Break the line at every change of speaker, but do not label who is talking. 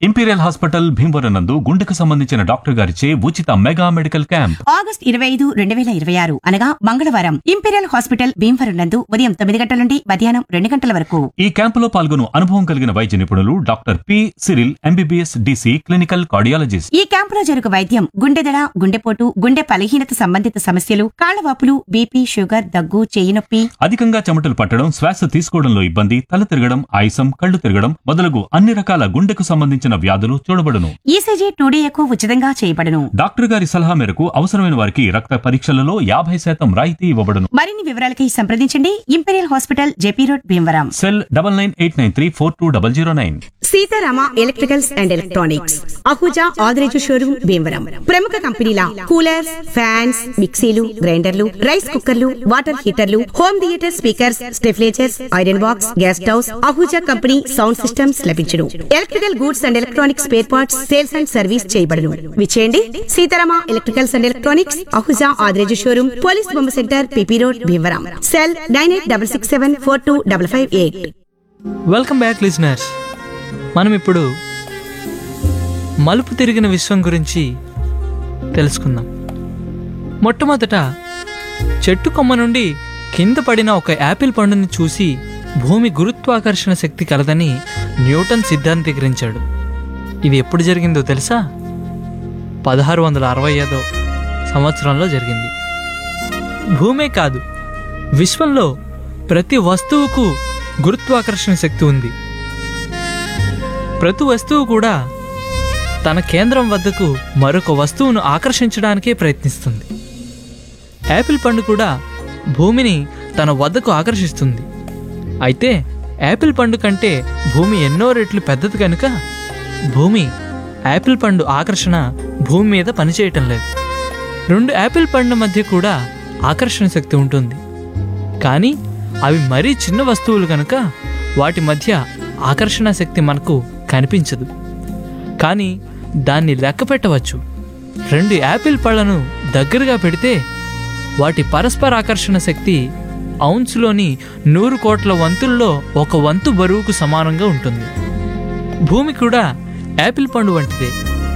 imperial hospital Bhimavaram నందు గుండెకు సంబంధించిన డాక్టర్ గారిచే ఉచిత మెగా మెడికల్ క్యాంప్
ఆగస్ట్ ఇరవై ఐదు రెండు వేల ఇరవై ఆరు అనగా మంగళవారం ఇంపీరియల్ హాస్పిటల్ భీమవరం నందు ఉదయం తొమ్మిది గంటల నుండి మధ్యాహ్నం రెండు గంటల వరకు
ఈ క్యాంపులో పాల్గొను అనుభవం కలిగిన వైద్య నిపుణులు doctor P Cyril MBBS DC clinical cardiologist
ఈ క్యాంపులో జరుగు వైద్యం గుండెదడ గుండెపోటు గుండె బలహీనత సంబంధిత సమస్యలు కాళ్లవాపులు బీపీ షుగర్ దగ్గు చేయి నొప్పి
అధికంగా చెమటలు పట్టడం శ్వాస తీసుకోవడంలో ఇబ్బంది తల తిరగడం ఆయాసం కళ్ళు తిరగడం మొదలగు అన్ని రకాల గుండెకు సంబంధించిన వ్యాధులు చూడబడును
ఈసీజీ టూడీఏకు ఉచితంగా చేయబడును
డాక్టర్ గారి సలహా మేరకు అవసరమైన వారికి రక్త పరీక్షలలో యాభై శాతం రాయితీ ఇవ్వబడును
మరిన్ని వివరాలకి సంప్రదించండి imperial hospital JP road Bhimavaram
cell double nine eight nine three four two double zero nine
Seetharama electricals and electronics Ahuja Adireju showroom Bhimavaram ప్రముఖ కంపెనీల కూలర్స్ ఫ్యాన్స్ మిక్సీలు గ్రైండర్లు రైస్ కుక్కర్లు వాటర్ హీటర్లు హోమ్ థియేటర్ స్పీకర్స్ స్టెఫ్లేచర్స్ iron box gas stoves Ahuja company sound systems లభించును electrical goods and electronics spare parts sales and service చేయబడును విచేయండి Seetharama electricals and electronics Ahuja Adireju showroom police బొమ్మ centre PP road Bhimavaram cell nine eight double six seven four two double five eight
welcome back listeners మనం ఇప్పుడు మలుపు తిరిగిన విశ్వం గురించి తెలుసుకుందాం మొట్టమొదట చెట్టు కొమ్మ నుండి కింద పడిన ఒక యాపిల్ పండుని చూసి భూమి గురుత్వాకర్షణ శక్తి కలదని న్యూటన్ సిద్ధాంతీకరించాడు ఇది ఎప్పుడు జరిగిందో తెలుసా పదహారు వందల అరవై ఐదో సంవత్సరంలో జరిగింది భూమే కాదు విశ్వంలో ప్రతి వస్తువుకు గురుత్వాకర్షణ శక్తి ఉంది ప్రతి వస్తువు కూడా తన కేంద్రం వద్దకు మరొక వస్తువును ఆకర్షించడానికే ప్రయత్నిస్తుంది యాపిల్ పండు కూడా భూమిని తన వద్దకు ఆకర్షిస్తుంది అయితే యాపిల్ పండు కంటే భూమి ఎన్నో రెట్లు పెద్దది కనుక భూమి యాపిల్ పండు ఆకర్షణ భూమి మీద పనిచేయటం లేదు రెండు యాపిల్ పండ్ల మధ్య కూడా ఆకర్షణ శక్తి ఉంటుంది కానీ అవి మరీ చిన్న వస్తువులు కనుక వాటి మధ్య ఆకర్షణ శక్తి మనకు కనిపించదు కానీ దాన్ని లెక్క పెట్టవచ్చు రెండు యాపిల్ పళ్ళను దగ్గరగా పెడితే వాటి పరస్పర ఆకర్షణ శక్తి ఔన్స్లోని నూరు కోట్ల వంతుల్లో ఒక వంతు బరువుకు సమానంగా ఉంటుంది భూమి కూడా యాపిల్ పండు వంటిదే